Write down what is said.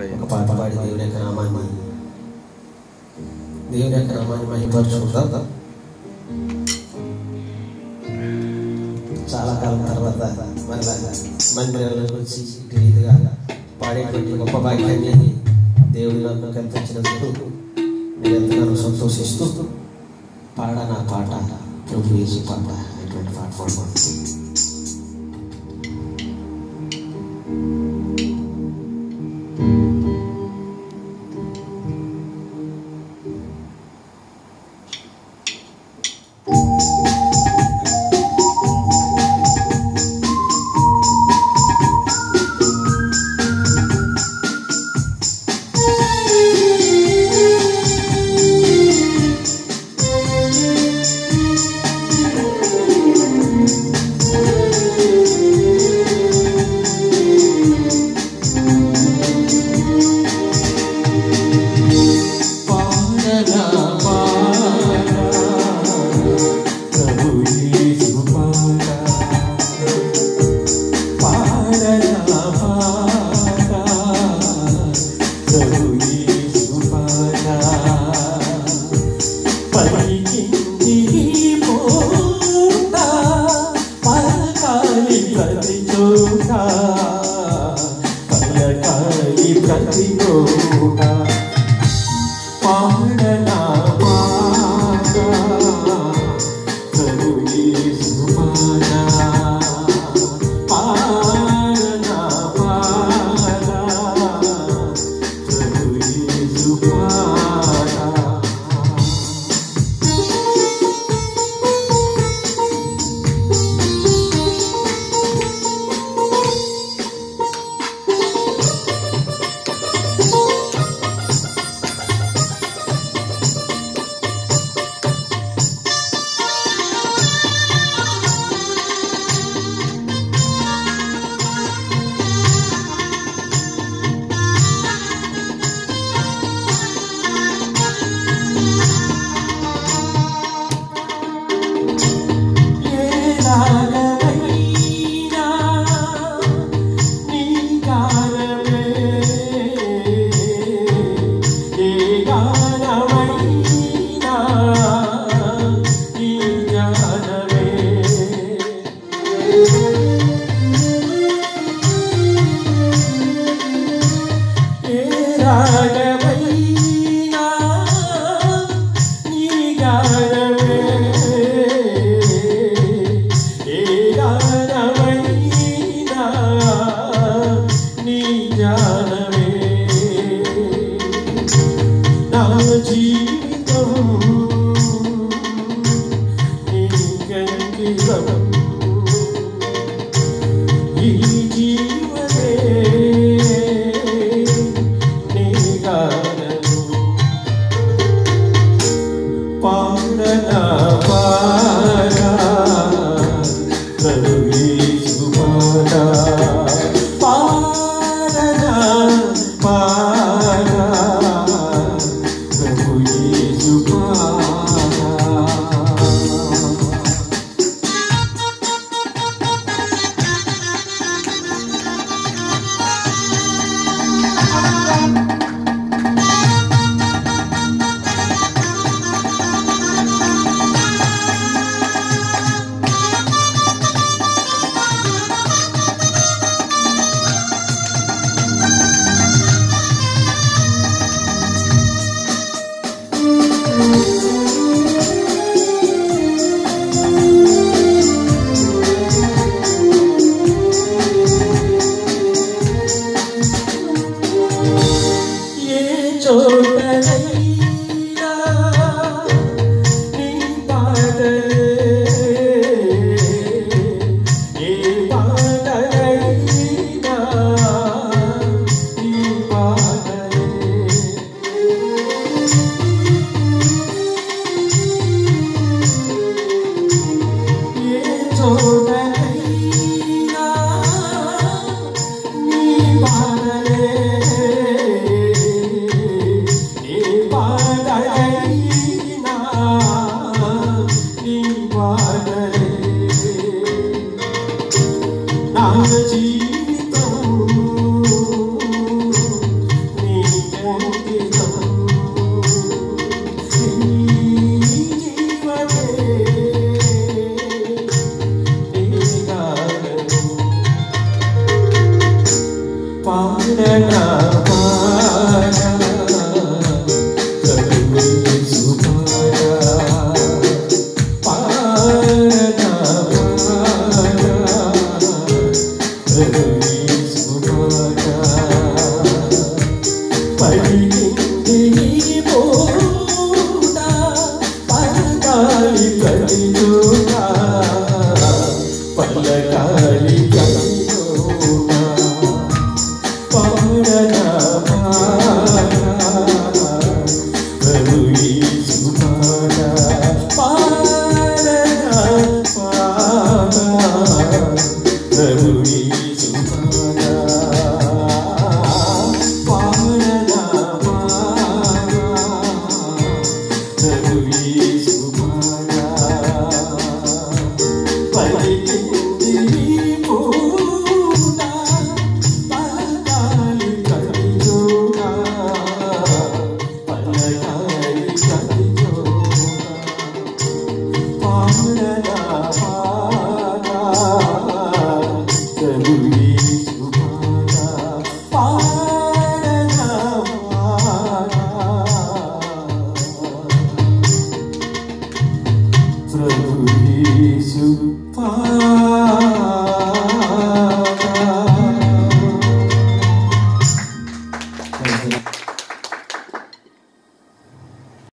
ఒక పాట పాడి దేవుని యొక్క నామాన్ని దేవుని యొక్క నామాన్ని మహిమపరుచుకుంటాం చాలా కాలం తర్వాత మరలా మందిరాలకు వచ్చి ఇటు రీతిగా పాడేటువంటి గొప్ప భాగ్యాన్ని దేవుడు నాకు కల్పించినందుకు నేను ఎంతగానో సంతోషిస్తూ పాడ నా పాట ప్రభు యేసు పాట అనేటువంటి పాట పాడుకోండి పాడనా పాడా ప్రభు యేసు పాడా పాడనా పాడా ప్రభు యేసు పాడా పలికింది పూట పలకాలి ప్రతి చోట పలకాలి ప్రతి చోట పాడనా పాడా ప్రభు యేసు పాడా పాడనా పాడా ప్రభు యేసు పాడా ఏ రాగమైనా నీ గానమే ఏ గానమైనా నీ గానమే ఏ రాగమైనా నీ గానమే ఏ గానమైనా నీ గానమే నా జీవితం నీకంకితం ఈ జీవనే నీ గానమే పాడనా పాడా ప్రభు యేసు పాడా పాడనా పాడా ప్రభు యేసు పాడా పలికింది నీ పూట పలకాలి కలియుట పలకాలి కలియుట పాడనా పాడా ప్రభు యేసు పాడా పాడనా పాడా ప్రభు యేసు పాడా పాడనా పాడా ప్రభు యేసు పాడా పలికింది నీ పూట పలకాలి కలియుట పలకాలి కలియుట పాడనా పాడా ప్రభు యేసు పాడా పాడనా పాడా ప్రభు యేసు పాడా